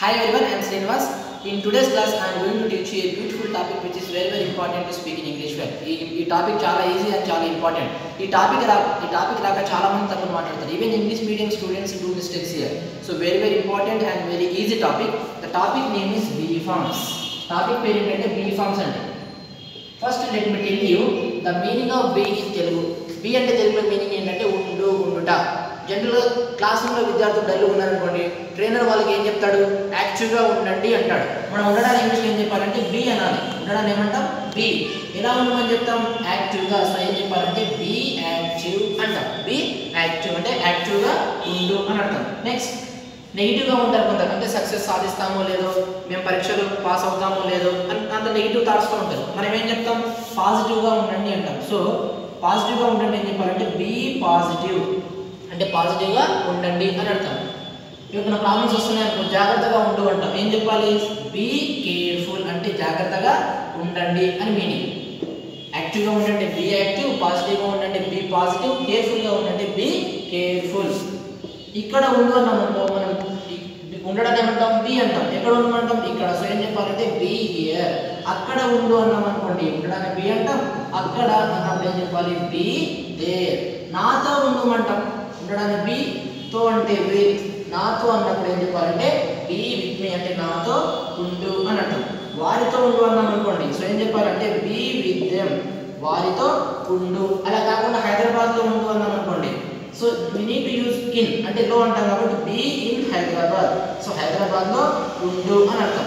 Hi everyone, I am Srinivas. In today's class, I am going to teach you a beautiful topic which is very very important to speak in English well. ఈ ఈ topic చాలా easy and చాలా important ఈ topic రా ఈ topic రాక చాలా మంది తప్పులు మాట్లాడతారు even English medium students do mistakes here so very very important and very easy topic the topic name is be forms topic పేరు ఏంటంటే బీ ఫార్మ్స్ అండి first let me tell you the meaning of be in Telugu be అంటే తెలుగులో meaning ఏంటంటే ఉండు ఉండుట జనరల్గా class రూమ్లో విద్యార్థులు డల్గా ఉన్నారనుకోండి ట్రైనర్ వాళ్ళకి ఏం చెప్తాడు యాక్టివ్గా ఉండండి అంటాడు మనం ఉండడానికి ఇంగ్లీష్లో ఏం చెప్పాలంటే బీ అనాలి ఉండడానికి ఏమంటాం బీ ఎలా ఉండమని చెప్తాం యాక్టివ్గా సో ఏం చెప్పాలంటే బీ యాక్టివ్ అంటాం బీ యాక్టివ్ అంటే యాక్టివ్గా ఉండు అని అర్థం నెక్స్ట్ నెగిటివ్గా ఉంటారు కొందరు అంటే సక్సెస్ సాధిస్తామో లేదో మేము పరీక్షలు పాస్ అవుతామో లేదో అని అంత నెగిటివ్ థాట్స్తో ఉంటారు మనం ఏం చెప్తాం పాజిటివ్గా ఉండండి అంటాం సో పాజిటివ్గా ఉండండి ఏం చెప్పాలంటే బీ పాజిటివ్ అంటే పాజిటివ్గా ఉండండి అని అర్థం ఏమైనా ప్రాబ్లమ్స్ వస్తున్నాయి అనుకో జాగ్రత్తగా ఉండు అంటాం ఏం చెప్పాలి బీ కేర్ఫుల్ అంటే జాగ్రత్తగా ఉండండి అని మీనింగ్ యాక్టివ్గా ఉండండి బీ యాక్టివ్ పాజిటివ్గా ఉండండి బీ పాజిటివ్ కేర్ఫుల్గా ఉండండి బీ కేర్ఫుల్ ఇక్కడ ఉండు అన్నాం అనుకో మనం ఈ- ఉండడానికి ఏమంటాం బి అంటాం ఎక్కడ ఉండమంటాం ఇక్కడ సో ఏం చెప్పాలంటే బి హియర్ అక్కడ ఉండు అన్నాం అనుకోండి ఉండడానికి బి అంటాం అక్కడ అన్నప్పుడు ఏం చెప్పాలి బి దేర్ నాతో ఉండమంటాం ఉండడానికి బి తో అంటే విత్ నాతో అన్నప్పుడు ఏం చెప్పాలంటే బి విత్ మీ అంటే నాతో ఉండు అని అంటాం వారితో ఉండు అన్నాం అనుకోండి సో ఏం చెప్పాలంటే బి విత్ దెమ్ వారితో ఉండు అలా కాకుండా హైదరాబాద్లో ఉండు అన్నాం అనుకోండి so we need to use in అంటే లో అంటాం కాబట్టి బీ ఇన్ హైదరాబాద్ సో హైదరాబాద్లో ఉండు అని అర్థం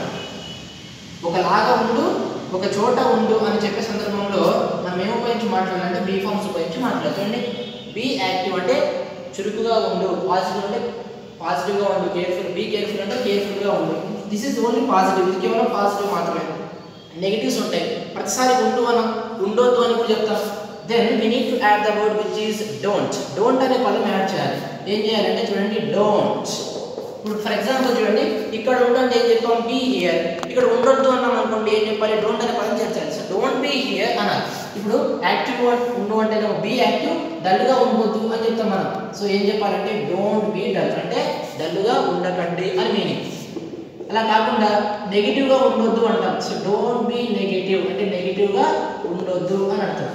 ఒకలాగా ఉండు ఒక చోట ఉండు అని చెప్పే సందర్భంలో మనం ఏం ఉపయోగించి మాట్లాడాలంటే బీ ఫార్మ్స్ ఉపయోగించి మాట్లాడుతుంది బీ యాక్టివ్ అంటే చురుకుగా ఉండు పాజిటివ్ అంటే పాజిటివ్గా ఉండు కేర్ఫుల్ బీ కేర్ఫుల్ అంటే కేర్ఫుల్గా ఉండు దిస్ ఇస్ ఓన్లీ పాజిటివ్ ఇది కేవలం పాజిటివ్ మాత్రమే నెగిటివ్స్ ఉంటాయి ప్రతిసారి ఉండు మనం ఉండొద్దు అని కూడా చెప్తాం then we need to add the word which is don't don't అనే పదం యాడ్ చేయాలి ఏం చేయాలంటే చూడండి డోంట్ ఇప్పుడు ఫర్ ఎగ్జాంపుల్ చూడండి ఇక్కడ ఉండండి ఏం చెప్పాం బీ హియర్ ఇక్కడ ఉండొద్దు అన్నాం అనుకోండి ఏం చెప్పాలి డోంట్ అనే పదం చేర్చాలి సో డోంట్ బీ హియర్ అనాలి ఇప్పుడు యాక్టివ్ ఉండు అంటే బీ యాక్టివ్ డల్గా ఉండొద్దు అని చెప్తాం మనం సో ఏం చెప్పాలంటే డోంట్ బీ డల్ అంటే డల్గా ఉండకండి అని మీనింగ్ అలా కాకుండా నెగిటివ్గా ఉండొద్దు అంటాం సో డోంట్ బీ నెగిటివ్ అంటే నెగిటివ్గా ఉండొద్దు అని అర్థం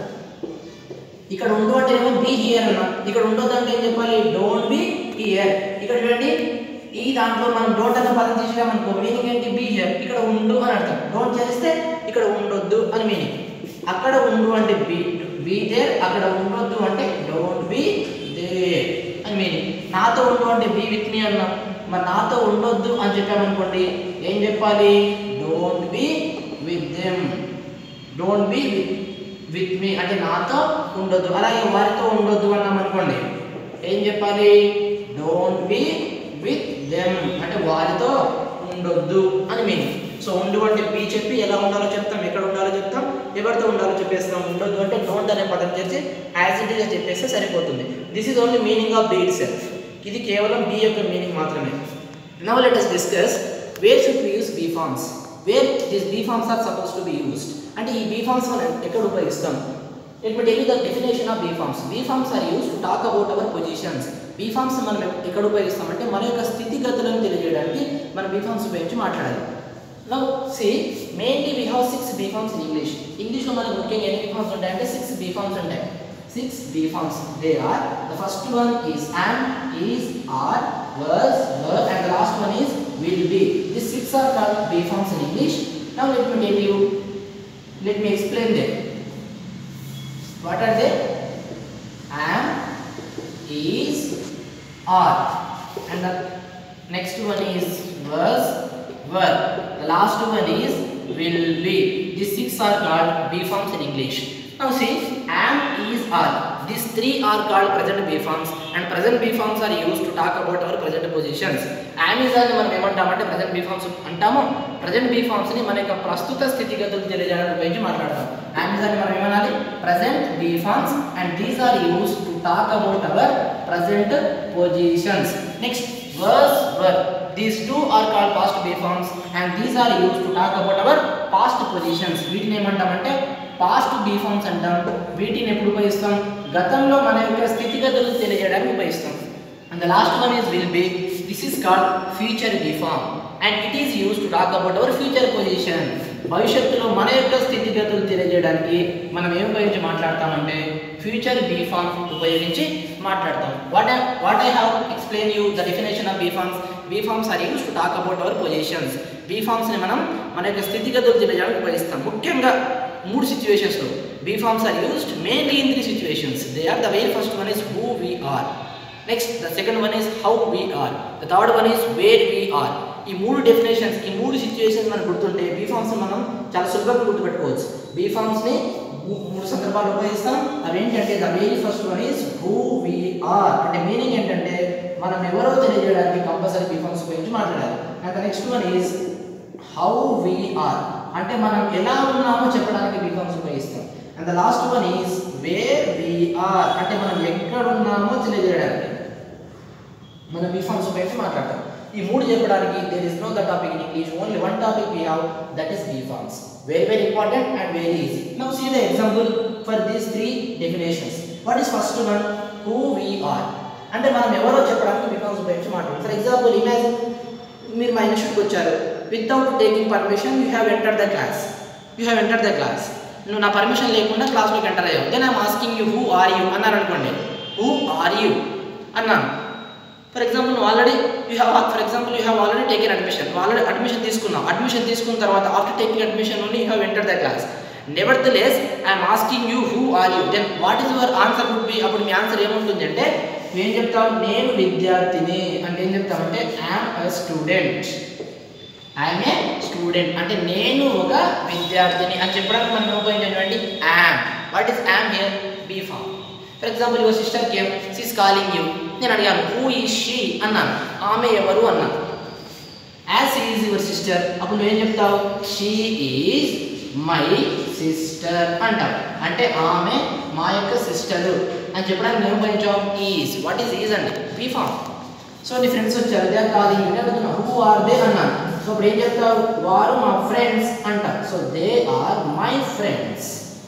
ఇక్కడ ఉండు అంటే ఏమో బీ హియర్ అన్నాం ఇక్కడ ఉండొద్దు అంటే ఏం చెప్పాలి డోంట్ బీ హియర్ ఇక్కడ చూడండి ఈ దాంట్లో మనం డోంట్ అన్న పదం తీసినామనుకో మీనింగ్ ఏంటి బీ హియర్ ఇక్కడ ఉండు అని అర్థం డోంట్ చేస్తే ఇక్కడ ఉండొద్దు అని మీనింగ్ అక్కడ ఉండు అంటే బీ బీ దేర్ అక్కడ ఉండొద్దు అంటే డోంట్ బీ దేర్ అని మీనింగ్ నాతో ఉండు అంటే బీ విత్ మీ అన్నాం మరి నాతో ఉండొద్దు అని చెప్పామనుకోండి ఏం చెప్పాలి don't be with them don't be with with me అంటే నాతో ఉండొద్దు అలాగే వారితో ఉండొద్దు అన్నాం అనుకోండి ఏం చెప్పాలి డోంట్ బి విత్ దెమ్ అంటే వారితో ఉండొద్దు అని మీనింగ్ సో ఉండు అంటే బి చెప్పి ఎలా ఉండాలో చెప్తాం ఎక్కడ ఉండాలో చెప్తాం ఎవరితో ఉండాలో చెప్పేస్తాం ఉండొద్దు అంటే డోంట్ అనే పదం చేసి యాజ్ ఇట్ ఈస్ చెప్పేస్తే సరిపోతుంది this is only meaning of be itself ఇది కేవలం బి యొక్క మీనింగ్ మాత్రమే now let us discuss where should we use be forms where this be forms are suppose to be used అంటే ఈ be forms మనం ఎక్కడ ఉపయోగిస్తాం let me tell the definition of be forms be forms are use to talk about our positions be forms మనం ఎక్కడ ఉపయోగిస్తామంటే మన యొక్క స్థితిగతులను తెలియజేయడానికి మనం బీ ఫార్మ్స్ ఉపయోగించి మాట్లాడాలి now see mainly we have six be forms in English ఇంగ్లీష్లో మనకు ముఖ్యంగా ఎన్ని బీ ఫార్మ్స్ ఉంటాయంటే సిక్స్ బీ ఫార్మ్స్ ఉంటాయి six be forms they are the first one is am is are was were and the last one is will be these six are called b forms in english now let me tell you let me explain them what are they am is are and the next one is was were the last one is will be these six are called b forms in english now see am is are these three are called present b forms and present b forms are used to talk about our present positions am is అని మనం ఏమంటామంటే present b forms అంటాము present b forms ని మన యొక్క ప్రస్తుత స్థితిగతులు తెలియజేయడానికి ఉపయోగించి మాట్లాడతాం am is అని మనం ఏమనాలి present b forms and these are used to talk about our present positions next was were these two are called past b forms and these are used to talk about our past positions వీటిని ఏమంటామంటే past be forms అంటాం వీటిని ఎప్పుడు ఉపయోగిస్తాం గతంలో మన యొక్క స్థితిగతులు తెలియజేయడానికి ఉపయోగిస్తాం and the last one is will be this is called future be form and it is use to talk about our future position భవిష్యత్తులో మన యొక్క స్థితిగతులు తెలియజేయడానికి మనం ఏం ఉపయోగించి మాట్లాడతామంటే ఫ్యూచర్ బీ ఫార్మ్ ఉపయోగించి మాట్లాడతాం what I what I have explain you the definition of be forms be forms are use to talk about our positions be ఫార్మ్స్ని మనం మన యొక్క స్థితిగతులు తెలియజేయడానికి ఉపయోగిస్తాం ముఖ్యంగా మూడు సిచ్యువేషన్స్లో be forms are used mainly in three situations they are the very first one is who we are next the second one is how we are the third one is where we are ఈ మూడు definitions ఈ మూడు situations మనకు గుర్తుంటే be forms మనం చాలా సులభంగా గుర్తుపెట్టుకోవచ్చు బీ ఫార్మ్స్ని మూడు సందర్భాలు ఉపయోగిస్తాం అవి ఏంటంటే the very first one is who we are అంటే మీనింగ్ ఏంటంటే మనం ఎవరో తెలియజేయడానికి కంపల్సరీ బీ ఫార్మ్స్ ఉపయోగించి మాట్లాడాలి and the next one is how we are అంటే మనం ఎలా ఉన్నామో చెప్పడానికి బీ ఫార్మ్స్ ఉపయోగిస్తాం and the last one is where we are అంటే మనం ఎక్కడ ఉన్నామో తెలియజేయడానికి మనం బీ ఫార్మ్స్ ఉపయోగించి మాట్లాడతాం ఈ మూడు చెప్పడానికి there is no the topic in English only one topic we have that is be forms very very important and very easy now see the example for these three definitions what is first one who we are అంటే మనం ఎవరో చెప్పడానికి be forms ఉపయోగించి మాట్లాడతాం for example imagine మీరు మా ఇన్స్టిట్యూట్కి వచ్చారు without taking permission you have enter the class you have enter the class నువ్వు నా పర్మిషన్ లేకుండా క్లాస్లోకి ఎంటర్ అయ్యావు then I'm asking you who are you అన్నారు అనుకోండి హూ ఆర్ యూ అన్నాను ఫర్ ఎగ్జాంపుల్ నువ్వు already you have for example you have already taken admission already admission తీసుకున్నావు అడ్మిషన్ తీసుకున్న తర్వాత after taking admission only you have enter the class nevertheless I'm asking you who are you then what is your answer would be అప్పుడు మీ answer ఏముంటుంది అంటే ఏం చెప్తాం నేను విద్యార్థిని అంటే ఏం చెప్తామంటే I'm a student I'm a student అంటే నేను ఒక విద్యార్థిని అని చెప్పడానికి మనం ఉపయోగించినటువంటి am what is am here be form for example your sister came she's calling you నేను అడిగాను హూ ఈ షీ అన్నాను ఆమె ఎవరు అన్నాను యాజ్ ఈజ్ యువర్ సిస్టర్ అప్పుడు నువ్వేం చెప్తావు షీ ఈజ్ మై సిస్టర్ అంటావు అంటే ఆమె మా యొక్క సిస్టరు అని చెప్పడానికి మేము ఉపయోగించాం ఈజ్ వాట్ ఈజ్ ఈజ్ అంటే బీ ఫామ్ సో నీ ఫ్రెండ్స్ వచ్చారు దే ఆర్ కాలింగ్ యూ అడుగుతున్నా హూ ఆర్ దే అన్నాను సో ఇప్పుడు ఏం చెప్తావు వారు మా ఫ్రెండ్స్ అంటారు so they are my friends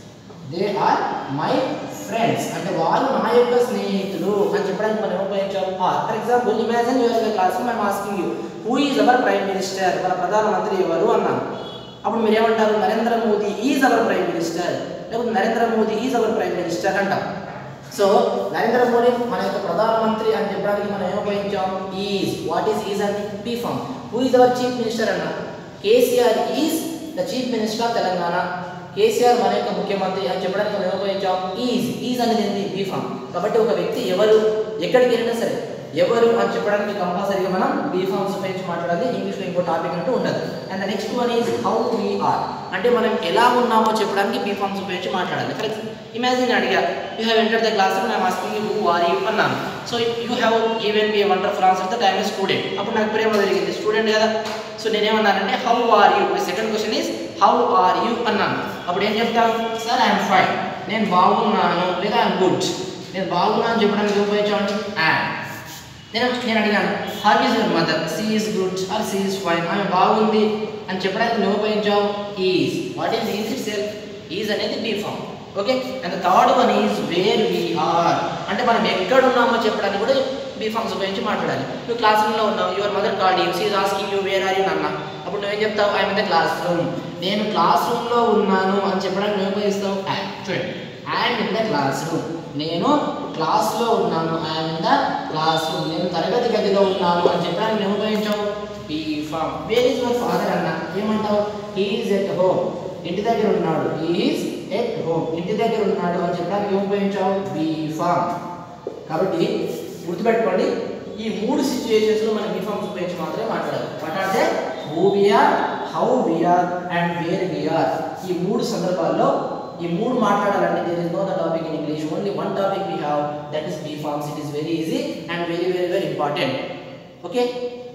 they are my friends అంటే వారు నా యొక్క స్నేహితులు అని చెప్పడానికి మనం ఉపయోగించాం are for example imagine your class my asking you who is our prime minister మన ప్రధానమంత్రి ఎవరు అన్నాను అప్పుడు మీరు ఏమంటారు Narendra Modi is our prime minister లేకపోతే Narendra Modi is our prime minister అంటాం సో నరేంద్ర మోడీ మన యొక్క ప్రధానమంత్రి అని చెప్పడానికి మనం ఏం ఉపయోగించాం ఈజ్ వాట్ ఈస్ ఈజ్ అని be form who is our chief minister అన్న KCR is the chief minister of Telangana KCR మన యొక్క ముఖ్యమంత్రి అని చెప్పడానికి మనం ఏం ఉపయోగించాం ఈజ్ ఈజ్ అనేది ఏంటి బీ ఫామ్ కాబట్టి ఒక వ్యక్తి ఎవరు ఎక్కడికి వెళ్ళినా సరే ఎవరు అని చెప్పడానికి కంపల్సరీగా మనం బీ ఫామ్స్ ఉపయోగించి మాట్లాడాలి ఇంగ్లీష్లో ఇంకో టాపిక్ అంటూ ఉండదు and the next one is how we are అంటే మనం ఎలా ఉన్నామో చెప్పడానికి బీ ఫామ్స్ ఉపయోగించి మాట్లాడాలి ఫర్ ఇమాజిన్ అడిగా you have enter the classroom I'm asking you who are you అన్నాను so you have even be wonderful answer the time student అప్పుడు నాకు ప్రేమ జరిగింది స్టూడెంట్ కదా సో నేనేమన్నానంటే how are you second question is how are you అన్నాను అప్పుడు ఏం చెప్తాను సార్ ఐఎమ్ ఫైన్ నేను బాగున్నాను లేదా ఐఎమ్ గుడ్ నేను బాగున్నాను చెప్పడానికి ఉపయోగించామంటే యామ్ నేను నేను అడిగాను how is your mother she is good or she is fine ఆమె బాగుంది అని చెప్పడానికి నువ్వు ఉపయోగించావు is what is is itself is అనేది be form okay and third one is where we are అంటే మనం ఎక్కడ ఉన్నామో చెప్పడానికి కూడా బీ ఫామ్స్ ఉపయోగించి మాట్లాడాలి నువ్వు క్లాస్ రూమ్లో ఉన్నావు your mother called you she asking you where are you అన్న అప్పుడు నువ్వేం చెప్తావు I in the classroom నేను క్లాస్ రూమ్లో ఉన్నాను అని చెప్పడానికి నువ్వు ఉపయోగిస్తావు యాడ్ చూడండి add in the classroom నేను క్లాస్లో ఉన్నాను I'm in the classroom నేను తరగతి గదిలో ఉన్నాను అని చెప్పడానికి నేను ఉపయోగించావు be form where is your father అన్న ఏమంటావు హీఈస్ ఎట్ హోమ్ ఇంటి దగ్గర ఉన్నాడు హీఈస్ ఎట్ హోమ్ ఇంటి దగ్గర ఉన్నాడు అని చెప్పడానికి ఏం ఉపయోగించావు బీ ఫామ్ కాబట్టి గుర్తుపెట్టుకోండి ఈ మూడు సిచ్యువేషన్స్లో మనం బీ ఫామ్స్ ఉపయోగించి మాత్రమే మాట్లాడాలి మాట్లాడితే who we're how we're and where we're ఈ మూడు సందర్భాల్లో ఈ మూడు మాట్లాడాలంటే there is no the topic in English only one topic we have that is be forms it is very easy and very very very important okay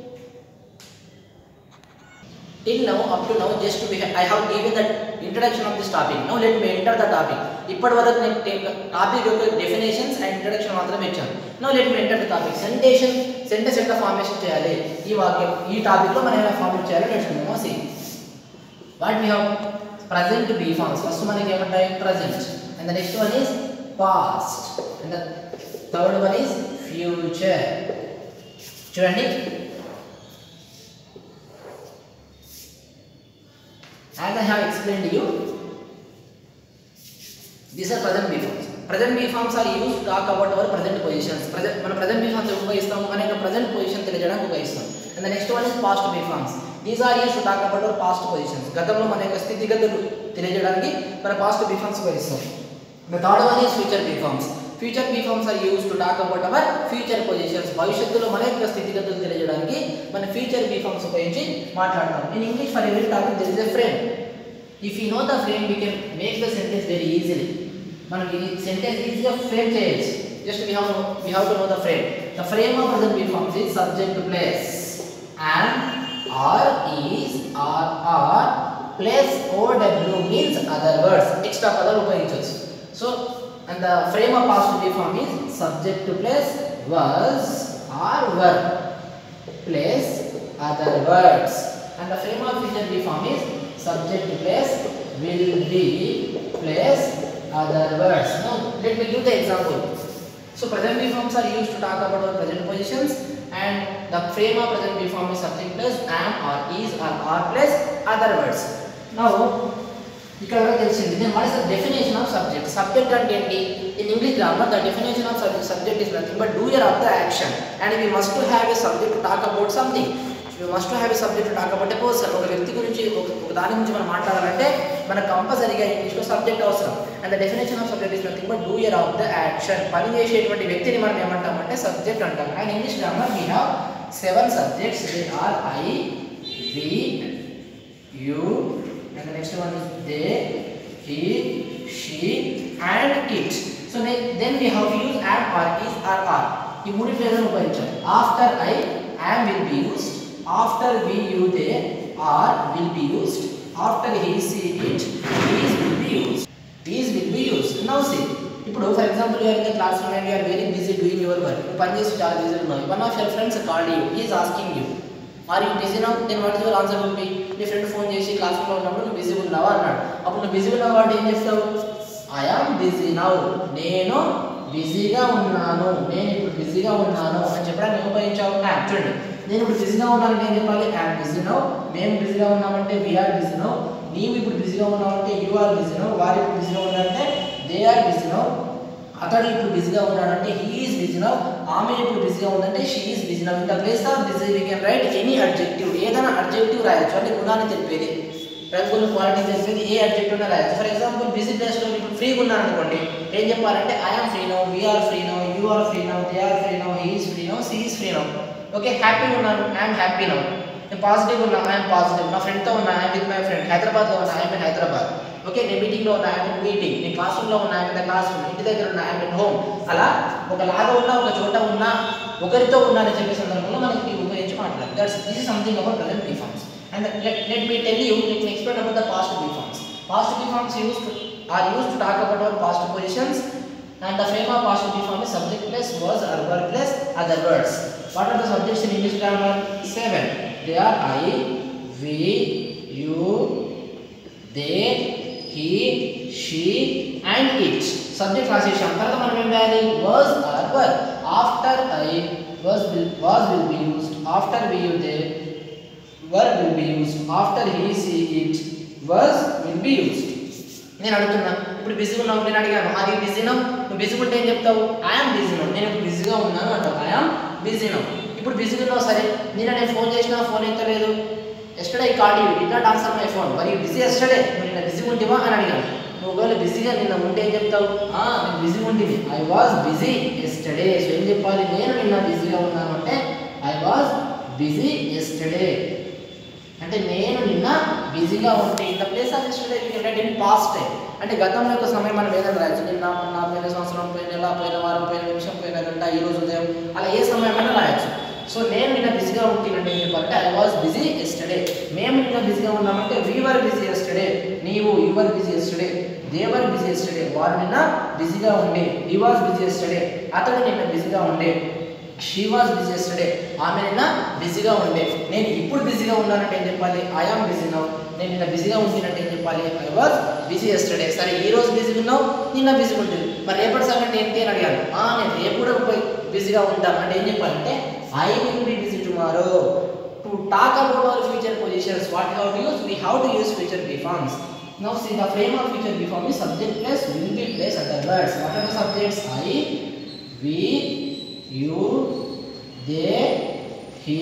till now up to now just we ha- I have given the introduction of this topic now let me enter the topic ఇప్పటి వరకు నేను topic యొక్క definitions and introduction మాత్రమే ఇచ్చాను now let me enter the topic సెంటేషన్ sentence ఎట్లా formation చేయాలి ఈ వాక్యం ఈ టాపిక్లో మనం ఎలా ఫార్మేట్ చేయాలో నేర్చుకున్నాము see what we have present be forms first మనకి ఏమంటాయి present and the next one is past and the third one is future చూడండి as I have explain you these are present be forms present be forms are use talk about our present positions present మన present be forms ఉపయోగిస్తాము అనేక present position తెలియజేయడానికి ఉపయోగిస్తాం and the next one is past be forms these are use talk about our past positions గతంలో మన యొక్క స్థితిగతులు తెలియజేయడానికి మన పాస్ట్ బీ ఫార్మ్స్ ఉపయోగిస్తాం the third one is future be forms future be forms are use to talk about our future positions భవిష్యత్తులో మన యొక్క స్థితిగతులు తెలియజేయడానికి మన ఫ్యూచర్ బీ ఫార్మ్స్ ఉపయోగించి మాట్లాడతాం in English for every topic this is a frame if you know the frame we can make the sentence very easily మనం ఈ సెంటెన్స్ ఈజీగా ఫ్రేమ్ చేయొచ్చు just we have we have to know the frame the frame of present be forms is subject place and are is are are place O W means other words extra పదాలు ఉపయోగించవచ్చు so and the frame of past be form is subject place was or were place other words and the frame of future be form is subject place will be place other words now let me give the example so present be forms are used to talk about our present positions and the frame of present be form is subject plus am or is or are plus other words now ఇక్కడ వరకు తెలిసింది then what is the definition of subject subject అంటే ఏంటి in English grammar the definition of subject subject is nothing but doer of the action and we must to have a subject to talk about something we must to have a subject to talk about a person ఒక వ్యక్తి గురించి ఒక ఒక దాని గురించి మనం మాట్లాడాలంటే మనకు కంపల్సరీగా ఇంగ్లీష్లో సబ్జెక్ట్ అవసరం and the definition of subject is nothing but doer of the action పని చేసేటువంటి వ్యక్తిని మనం ఏమంటామంటే సబ్జెక్ట్ అంటాం and English grammar we have seven subjects they are I we you and the next one is they, he, she, and it. So then, then we have to use am or is or are. ఈ మూడు ఫ్రేజులు ఉపయోగించాలి after I am will be used after we you they are will be used after he she it is will be used is will be used now see ఇప్పుడు for example you're in the classroom and you're very busy doing your work నువ్వు పని చేసి చాలా busy ఉన్నావు one of your friends called you is asking you are you busy now నేను what is your answer will be నీ friend phone చేసి class రూమ్లో ఉన్నప్పుడు నువ్వు బిజీ ఉన్నావా అన్నాడు అప్పుడు నువ్వు బిజీ ఉన్నావు వాడు ఏం చేస్తావు ఐఆమ్ బిజీ నౌ నేను బిజీగా ఉన్నాను నేను ఇప్పుడు బిజీగా ఉన్నాను అని చెప్పడానికి ఏం ఉపయోగించావు యామ్ చూడండి నేను ఇప్పుడు బిజీగా ఉన్నాను నేను చెప్పాలి యామ్ బిజీ నౌ మేము బిజీగా ఉన్నామంటే వీఆర్ బిజీ నౌ నీవు ఇప్పుడు బిజీగా ఉన్నావంటే యు ఆర్ బిజీ నౌ వారు ఇప్పుడు బిజీగా ఉన్నారంటే దే ఆర్ బిజీ నౌ అతడు ఇప్పుడు బిజీగా ఉన్నాడంటే హీ ఈస్ బిజీ నౌ ఆమె ఇప్పుడు బిజీగా ఉందంటే she is busy now in the place of busy we can write any adjective ఏదైనా అడ్జెక్టివ్ రాయొచ్చు అంటే గుణాన్ని తెలిపేది రంగులు క్వాలిటీ తెలిపేది ఏ అడ్జెక్టివ్ రాయొచ్చు ఫర్ ఎగ్జాంపుల్ బిజీ ప్లేస్లో ఇప్పుడు ఫ్రీగా ఉన్నాను అనుకోండి ఏం చెప్పాలంటే I'm free now we're free now you are free now they are free now he is free now she is free now okay హ్యాపీగా ఉన్నాను ఐఎమ్ హ్యాపీ నో నేను పాజిటివ్ ఉన్నా ఐఎమ్ పాజిటివ్ నా ఫ్రెండ్తో ఉన్నా ఐఎమ్ విత్ మై ఫ్రెండ్ హైదరాబాద్లో ఉన్నా I'm in Hyderabad okay నేను మీటింగ్లో ఉన్నా ఐఎమ్ ఇన్ మీటింగ్ నేను క్లాస్ రూమ్లో ఉన్నా I'm in the classroom ఇంటి దగ్గర ఉన్నా ఐఎమ్ ఇన్ హోమ్ అలా ఒకలాగా ఉన్నా ఒక చోట ఉన్నా ఒకరితో ఉన్నా అని చెప్పే సందర్భంలో మనకి ఉపయోగించి మాట్లాడాలి that's this is something about present be forms and let let me tell you let me explain about the past be forms past be forms use to are use to talk about our past positions and the frame of past before is subject plus was or verb plus other words. What are the subjects in English grammar? Seven. They are I, we, you, they, he, she, and it. Subject రాసేసాం తర్వాత మనం ఏం రాయాలి was or were. After I was will, was will be used. After we you they were will be used. After he she it was will be used. నేను అడుగుతున్నా ఇప్పుడు బిజీగా ఉన్నావు నేను అడిగాను అది బిజీనా నువ్వు బిజీగా ఉంటే ఏం చెప్తావు ఐఎమ్ బిజీ నో నేను ఇప్పుడు బిజీగా ఉన్నాను అంటావు ఐఎమ్ బిజీ నో ఇప్పుడు బిజీగా ఉన్నావు సరే నేను నేను ఫోన్ చేసినా ఫోన్ ఎత్తలేదు yesterday call you it not answer my phone మరి బిజీ ఎస్టర్డే నువ్వు నిన్న బిజీగా ఉంటివా అని అడిగాను నువ్వు ఒకవేళ బిజీగా నిన్న ఉంటే ఏం చెప్తావు "ఆ, నేను బిజీగా ఉంటుంది I was busy yesterday so ఏం చెప్పాలి నేను నిన్న బిజీగా ఉన్నాను అంటే ఐ వాజ్ బిజీ ఎస్టర్డే అంటే నేను నిన్న బిజీగా ఉంటే in the place of yesterday you can write in past time అంటే గతంలో యొక్క సమయం మనం ఏదైనా రాయొచ్చు నిన్న మొన్న పోయిన సంవత్సరం పోయిన నెల పోయిన వారం పోయిన నిమిషం పోయిన గంట ఈ రోజు ఉదయం అలా ఏ సమయమైనా రాయొచ్చు సో నేను నిన్న బిజీగా ఉంటుందంటే ఏం చెప్పాలంటే ఐ వాజ్ బిజీ ఎస్టర్డే మేము నిన్న బిజీగా ఉన్నామంటే వీవర్ బిజీ ఎస్టర్డే నీవు you were busy yesterday they were busy yesterday వారు నిన్న బిజీగా ఉండే ఈ వాజ్ బిజీ ఎస్టర్డే అతడు నిన్న బిజీగా ఉండే షీ వాజ్ బిజీ ఎస్టర్డే ఆమె నిన్న బిజీగా ఉండే నేను ఇప్పుడు బిజీగా ఉన్నానంటే ఏం చెప్పాలి ఐఆమ్ బిజీ నౌ నేను నిన్న బిజీగా ఉంటున్నట్టు ఏం చెప్పాలి ఐ వాజ్ బిజీ ఎస్టర్డే సరే ఈ రోజు బిజీగా ఉన్నావు నిన్న బిజీగా ఉంటుంది మరి రేపటి సంగతి ఏంటి అని అడిగాను ఆ నేను రేపు కూడా పోయి బిజీగా ఉంటాను అంటే ఏం చెప్పాలంటే I will be busy tomorrow to talk about our future positions what we have to use? We have to use future be forms. Now see the frame of future be form is subject plus will be plus other words. What are the subjects? I, we, you, they, he,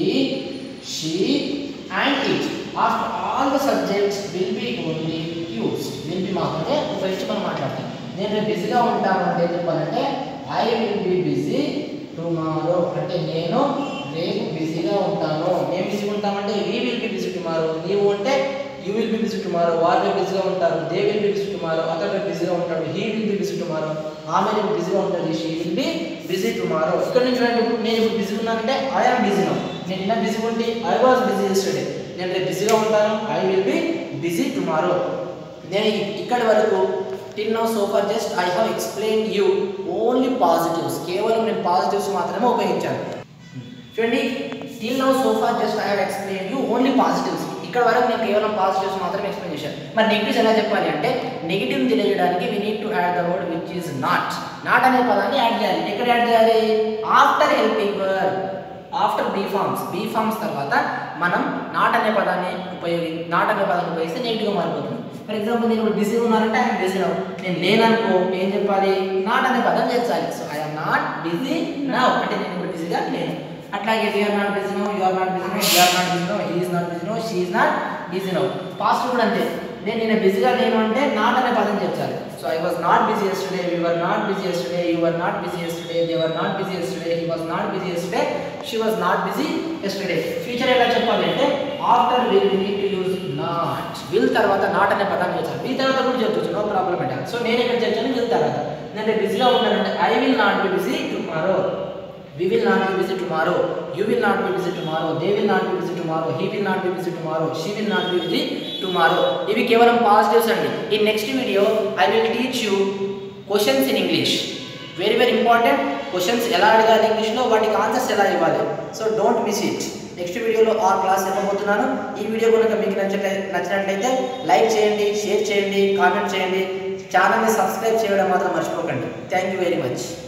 she, and it. After all the subjects will be only used. Will be మాత్రమే ఉపయోగించి మనం మాట్లాడతాం నేను రేపు బిజీగా ఉంటాను అంటే ఏం చెప్పాలంటే I will be busy tomorrow అంటే నేను రేపు బిజీగా ఉంటాను మేము బిజీగా ఉంటామంటే we will be busy tomorrow నీవు అంటే you will be busy tomorrow వాళ్ళు రేపు బిజీగా ఉంటారు they will be busy tomorrow అతను రేపు బిజీగా ఉంటాడు he will be busy tomorrow ఆమె రేపు బిజీగా ఉంటుంది she will be busy tomorrow ఇక్కడ నుంచి చూడండి ఇప్పుడు నేను ఇప్పుడు బిజీగా ఉన్నానంటే ఐ ఆమ్ బిజీ నో నేను నిన్న బిజీగా ఉంటే ఐ వాజ్ బిజీ ఎస్టర్డే నేను రేపు బిజీగా ఉంటాను I will be busy tomorrow నేను ఇ- ఇక్కడి వరకు till now so far just I have explain you only positives కేవలం నేను పాజిటివ్స్ మాత్రమే ఉపయోగించాను చూడండి till now so far just I have explain you only positives ఇక్కడ వరకు నేను కేవలం పాజిటివ్స్ మాత్రమే ఎక్స్ప్లెయిన్ చేశాను మరి నెగిటివ్స్ ఎలా చెప్పాలి అంటే నెగిటివ్ తెలియజేయడానికి we need to add the word which is not not అనే పదాన్ని యాడ్ చేయాలి ఎక్కడ యాడ్ చేయాలి after helping word after be forms be forms తర్వాత మనం నాట్ అనే పదాన్ని ఉపయోగి నాట్ అనే పదాన్ని ఉపయోగిస్తే నెగిటివ్గా మారిపోతుంది ఫర్ ఎగ్జాంపుల్ నేను ఇప్పుడు బిజీ ఉన్నానంటే ఐఎమ్ బిజీ నౌ నేను లేననుకో ఏం చెప్పాలి నాట్ అనే పదం చేర్చాలి so I'm not busy now అంటే నేను ఇప్పుడు బిజీగా లేను అట్లాగే we're not busy now you're not busy now you're not busy now he's not busy now she's not busy now past కూడా అంతే నేను నేను బిజీగా లేను అంటే నాట్ అనే పదం చేర్చాలి so I was not busy yesterday we were not busy yesterday you were not busy yesterday they were not busy yesterday he was not busy yesterday she was not busy yesterday future ఎలా చెప్పాలి అంటే after will we need to use not will తర్వాత not అనే పదాన్ని చేర్చాలి will తర్వాత కూడా చేర్చొచ్చు నో ప్రాబ్లం అంటే సో నేను ఎక్కడ చేర్చాను విల్ తర్వాత నేను రేపు బిజీగా ఉంటానంటే I will not be busy tomorrow we will not be busy tomorrow you will not be busy tomorrow they will not be busy tomorrow he will not be busy tomorrow she will not be busy tomorrow ఇవి కేవలం positives అండి ఈ next video I will teach you questions in English very very important questions ఎలా అడగాలి ఇంగ్లీష్లో వాటికి answers ఎలా ఇవ్వాలి so don't miss it next వీడియోలో ఆ క్లాస్ ఇవ్వబోతున్నాను ఈ వీడియో కనుక మీకు నచ్చట్లే నచ్చినట్లయితే లైక్ చేయండి షేర్ చేయండి కామెంట్ చేయండి ఛానల్ని సబ్స్క్రైబ్ చేయడం మాత్రం మర్చిపోకండి థ్యాంక్ యూ వెరీ మచ్